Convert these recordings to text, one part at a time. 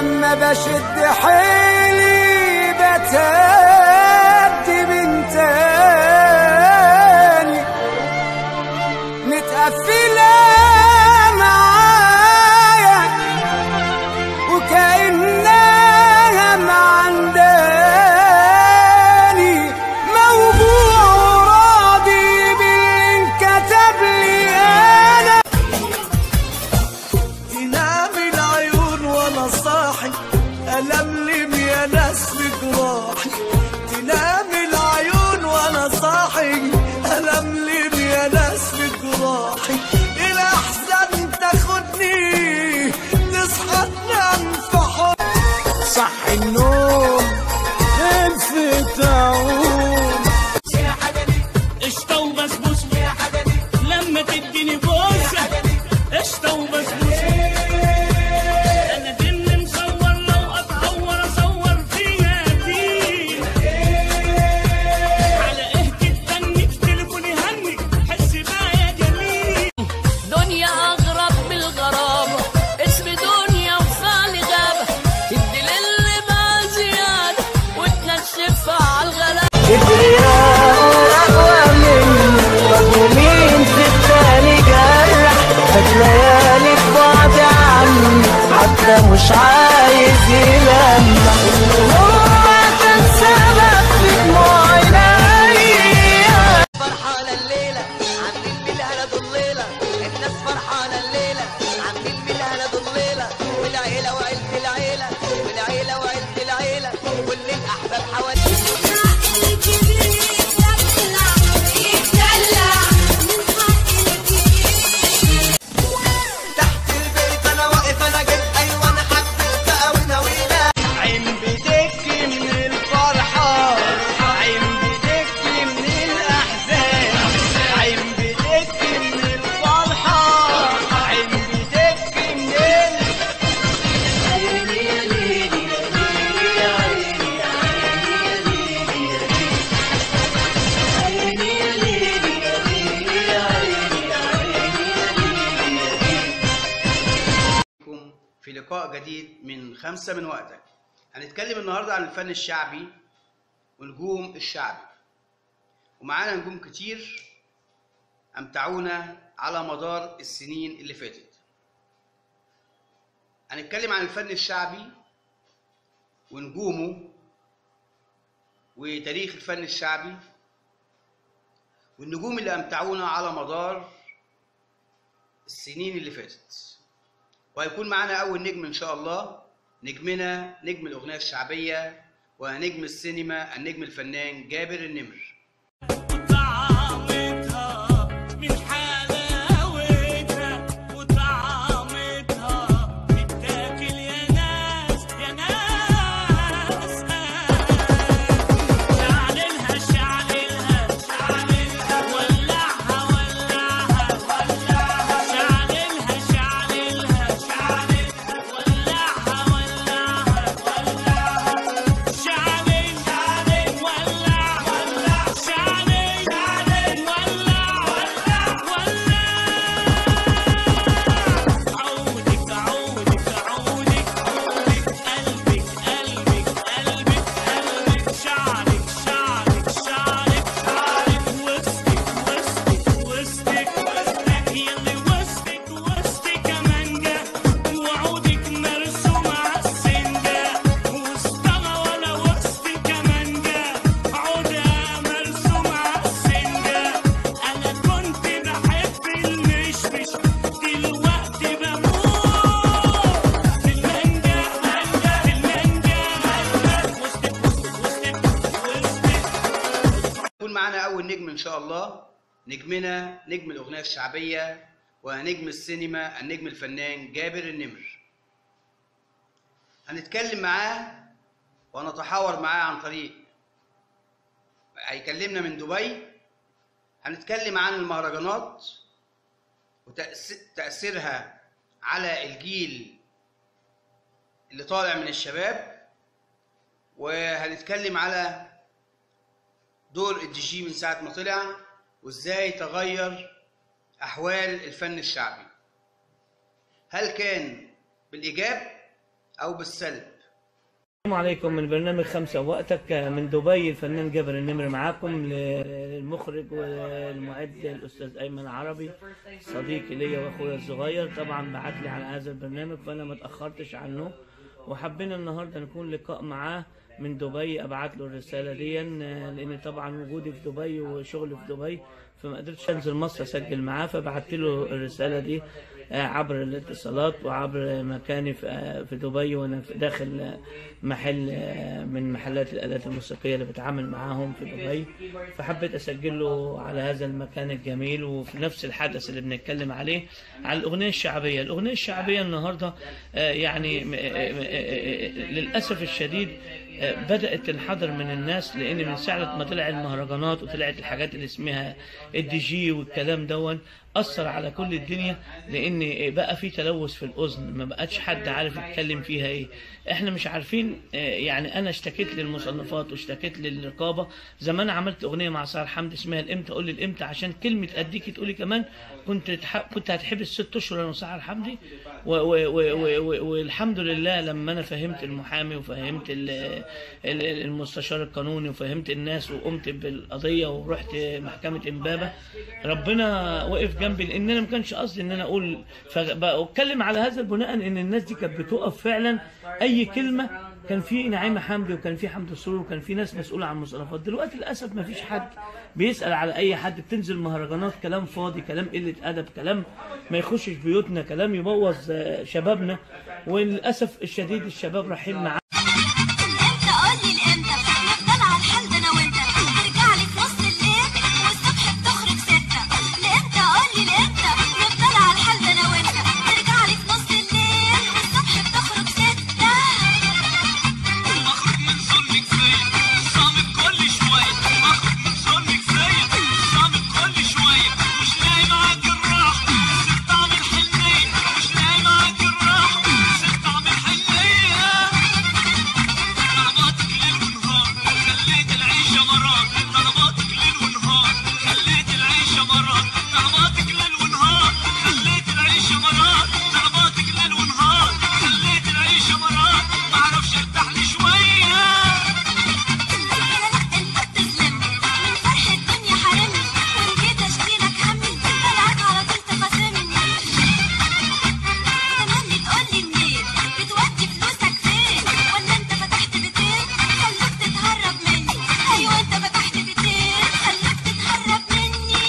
لما بشد حيلي بتهدي من تاني متقفلة معايا وكأنها معنداني موجوع وراضي باللي انكتب لي انا ينام العيون وانا صاحي ألملم يا ناس في جراحي تنام العيون وانا صاحي ألملم يا ناس في جراحي الأحزان تاخدني تصحى تنام في حضني صح النوم خفة عون قشطة وبسبوسة يا حبيبي لما تديني بوسة قشطة وبسبوسة أنا دمني مصور لو أتهور أصور فيها دي على إيه تتنك تليفوني هنك حس بقى يا جميل دنيا أغرب من الغرابة اسم دنيا وخالي غابة ادي للي بقى زيادة وتنشفها على الغلابة أقوى مني مظلومين في التاني جرح ليالي في بعد عني حتى مش عايز يلمح هو كان سبب في دموع عينيا فرحانة الليلة عاملين بالهنا ضليلة الناس فرحانة الليلة عاملين بالهنا ضليلة والعيلة وعيلة العيلة والعيلة وعيلة العيلة كل الأحباب حوالينا تحت البيت أنا واقف أنا جيت أيوة أنا حبيت بقى وناويلة عين بتبكي من الفرحة عين بتبكي من الأحزان عين بتبكي من الفرحة عين بتبكي من ال... بكم في لقاء جديد من خمسة من وقتك هنتكلم النهاردة عن الفن الشعبي ونجوم الشعبي ومعانا نجوم كتير أمتعونا على مدار السنين اللي فاتت هنتكلم عن الفن الشعبي ونجومه وتاريخ الفن الشعبي والنجوم اللي أمتعونا على مدار السنين اللي فاتت وهيكون معانا أول نجم إن شاء الله نجمنا نجم الأغنية الشعبية ونجم السينما النجم الفنان جابر النمر وطعمتها من حلاوتها وطعمتها تتاكل يا ناس يا ناس شعللها شعللها شعللها ولعها ولعها ولعها شعللها شعللها شعللها ولعها ولعها ولعها شعلل شعلل ولع ولع شعلل شعلل ولع ولع ولع عودك عودك عودك عودك قلبك قلبك قلبك قلبك شعرك شعرك شعرك شعرك وسطك وسطك وسطك وسطك يلي وسطك وسطك كمانجة وعودك مرسوم عالسنجة وسطها ولا وسطك كمانجة عودها مرسوم عالسنجة أنا كنت بحب المشمش دلوقتي بموت في المانجا مانجا في المانجا مانجا وسطك وسطك وسطك يكون معانا أول نجم إن شاء الله نجمنا نجم الأغنية الشعبية ونجم السينما النجم الفنان جابر النمر هنتكلم معاه ونتحاور معاه عن طريق هيكلمنا من دبي هنتكلم عن المهرجانات وتأثيرها على الجيل اللي طالع من الشباب وهنتكلم على دور الدي جي من ساعة ما طلع وازاي تغير أحوال الفن الشعبي هل كان بالإيجاب أو بالسلب السلام عليكم من برنامج خمسة وقتك من دبي الفنان جابر النمر معاكم للمخرج والمعد الأستاذ أيمن عربي صديقي ليا وأخويا الصغير طبعا بعت لي على هذا البرنامج فأنا ما تأخرتش عنه وحبينا النهارده نكون لقاء معاه من دبي ابعت له الرساله دي لان طبعا وجودي في دبي وشغلي في دبي فما قدرتش انزل مصر اسجل معاه فبعت له الرساله دي آه، عبر الاتصالات وعبر مكاني في آه، في دبي وانا في داخل آه، محل آه، من محلات الالات الموسيقيه اللي بتعامل معاهم في دبي فحبيت اسجل له على هذا المكان الجميل وفي نفس الحدث اللي بنتكلم عليه على الاغنيه الشعبيه الاغنيه الشعبيه النهارده آه، يعني م- آه، آه، آه، للاسف الشديد آه، بدات تنحدر من الناس لان من ساعه ما طلع المهرجانات وطلعت الحاجات اللي اسمها الدي جي والكلام دون اثر على كل الدنيا لان بقى في تلوث في الاذن ما بقاش حد عارف يتكلم فيها ايه احنا مش عارفين آه، يعني انا اشتكيت للمصنفات واشتكيت للرقابه زمان عملت اغنيه مع سار حمدي اسمها الامتى قول لي الامتى عشان كلمه اديكي تقولي كمان كنت تح... كنت هتحبس ست اشهر انا وسعر حمدي و... و... و... و... و... والحمد لله لما انا فهمت المحامي وفهمت ال... ال- المستشار القانوني وفهمت الناس وقمت بالقضيه ورحت محكمه امبابه ربنا وقف جنبي لان انا ما كانش قصدي ان انا اقول فبتكلم على هذا البناء ان الناس دي كانت بتقف فعلا اي كلمه كان في نعيمه حمدي وكان في حمد السرور وكان في ناس مسؤوله عن المصرفات دلوقتي للاسف ما فيش حد بيسال على اي حد بتنزل مهرجانات كلام فاضي كلام قله ادب كلام ما يخشش بيوتنا كلام يبوظ آه، شبابنا وللاسف الشديد الشباب رايحين معاه انت قولي الامتى نفضل على الحال ده انا وانت ترجع لي في نص الليل والصبح بتخرج ستة لامتى قولي الامتى نفضل على الحال ده انا وانت ترجع لي في نص الليل والصبح بتخرج ستة اخرج من ظلمك زيك صامت كل شوية اخرج من ظلمك زيك صامت كل شوية مش لاقي معاك الراحة صرت اعمل حنية مش لاقي معاك الراحة صرت اعمل حنية ضرباتك ليل ونهار خليت العيشة مرار ضرباتك ليل ونهار خليت العيشة مرار ضرباتك ليل ونهار خليت العيشة مرار ضرباتك ليل ونهار خليت العيشة مرار معرفش ارتاح لي شوية انت بتظلمني من فرح الدنيا حارمني وان جيت اشكيلك همي طلعت على طول تخاصمني تمني تقولي منين بتودي فلوسك فين ولا انت فتحت بيتين خلوك تتهرب مني ايوه انت فتحت بيتين خلوك تتهرب مني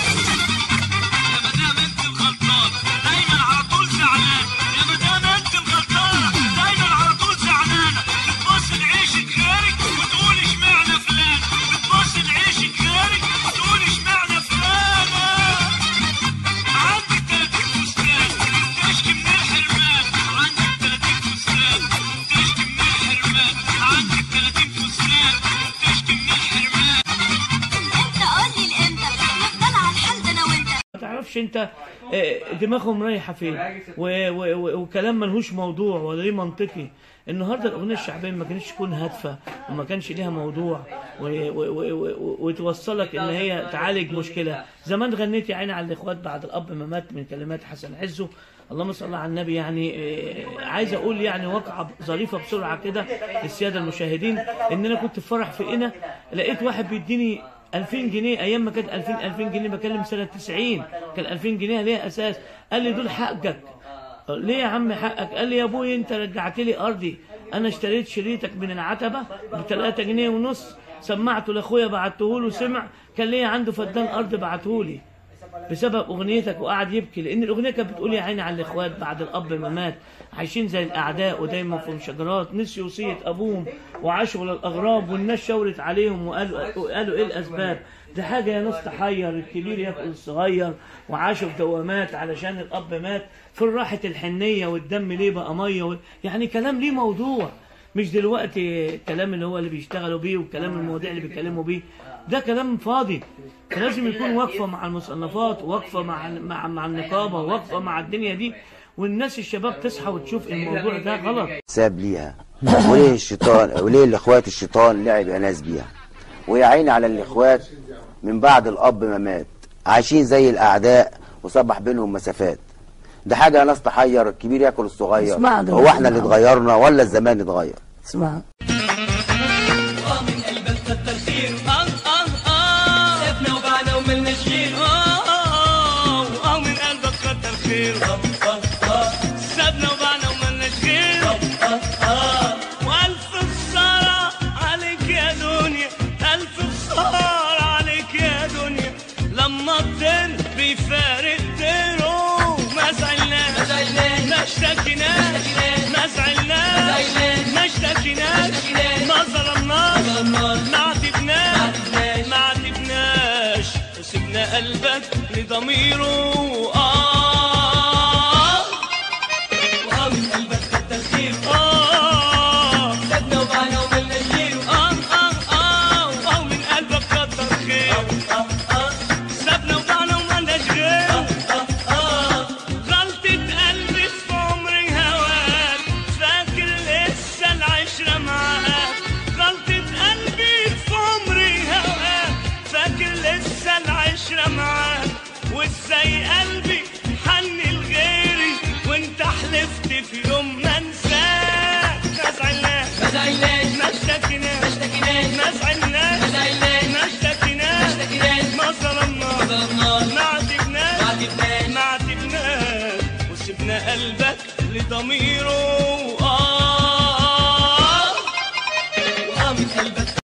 يا مدام انت الغلطانة دايما على طول زعلانة يا مدام انت الغلطانة دايما على طول زعلانة بتبص لعيشك غيرك وتقول اشمعنى فلان بتبص لعيشك غيرك وتقول اشمعنى فلانة عندك 30 فستان تشكي من الحرمان عندك 30 فستان تشكي من الحرمان عندك 30 فستان تشكي من الحرمان انت قولي الامتى نفضل على الحال ده انا وانت ما تعرفش انت آه، دماغهم رايحه فين و- و- و- وكلام ملهوش موضوع ولا ليه منطقي النهارده الاغنيه الشعبيه ما كانتش تكون هادفه وما كانش ليها موضوع و- و- و- و- وتوصلك ان هي تعالج مشكله زمان غنيت يا عيني على الاخوات بعد الاب ما مات من كلمات حسن عزو اللهم صل على النبي يعني آه، عايز اقول يعني واقعه ظريفه بسرعه كده للساده المشاهدين ان انا كنت في فرح في قنا لقيت واحد بيديني 2000 جنيه ايام ما كانت 2000 2000 جنيه بكلم سنه 90 كان 2000 جنيه ليها اساس قال لي دول حقك ليه يا عم حقك قال لي يا ابوي انت رجعت لي ارضي انا اشتريت شريطك من العتبه ب 3 جنيه ونص سمعته لاخويا بعته له سمع كان ليا عنده فدان ارض بعته لي بسبب اغنيتك وقعد يبكي لان الاغنيه كانت بتقول يا عيني على الاخوات بعد الاب ما مات عايشين زي الاعداء ودايما في انشجارات نسيوا وصيه ابوهم وعاشوا للاغراب والناس شاورت عليهم وقالوا قالوا ايه الاسباب دي حاجه يا ناس تحير الكبير ياكل الصغير وعاشوا في دوامات علشان الاب مات في راحه الحنيه والدم ليه بقى ميه و... يعني كلام ليه موضوع مش دلوقتي الكلام اللي هو اللي بيشتغلوا بيه والكلام المواضيع اللي بيتكلموا بيه ده كلام فاضي فلازم يكون واقفه مع المصنفات واقفه مع مع مع النقابه واقفه مع الدنيا دي والناس الشباب تصحى وتشوف الموضوع ده غلط ساب ليها وليه الشيطان وليه الاخوات الشيطان لعب يا ناس بيها ويا عيني على الاخوات من بعد الاب ما مات عايشين زي الاعداء وصبح بينهم مسافات ده حاجه ناس تحير الكبير ياكل الصغير اسمع ده هو احنا اللي اسمع. اتغيرنا ولا الزمان اتغير اسمع اه من قلبك كتر خير اه اه اه سابنا وبعنا وملناش غير اه اه اه من قلبك كتر خير اه اه اه سابنا وبعنا وملناش غير اه اه اه والف خسارة عليك يا دنيا الف خسارة عليك يا دنيا لما الطير بيفارق طيره ما زعلناش ما اشتكيناش ما زعلناش ما اشتكيناش ما ظلمناش ما عاتبناش ما عاتبناش وسبنا قلبك لضميره اه واه من قلبك كتر خير اه سابنا وبعنا وملناش غيره اه اه اه واه من قلبك كتر خير اه اه سابنا وبعنا وملناش غيره اه اه غلطة قلبي في عمري هواك فاكر لسه العشرة معاك غلطة قلبي في عمري هواك فاكر لسه العشرة معاك وازاي قلبي حن لغيري وانت حلفت في يوم ما انساك ما زعلناش ما زعلناش ما اشتكيناش ما اشتكيناش ما زعلناش ما زعلناش ما اشتكيناش ما اشتكيناش ما ظلمناش ما ظلمناش ما عاتبناش ما عاتبناش ما عاتبناش وسبنا قلبك لضميره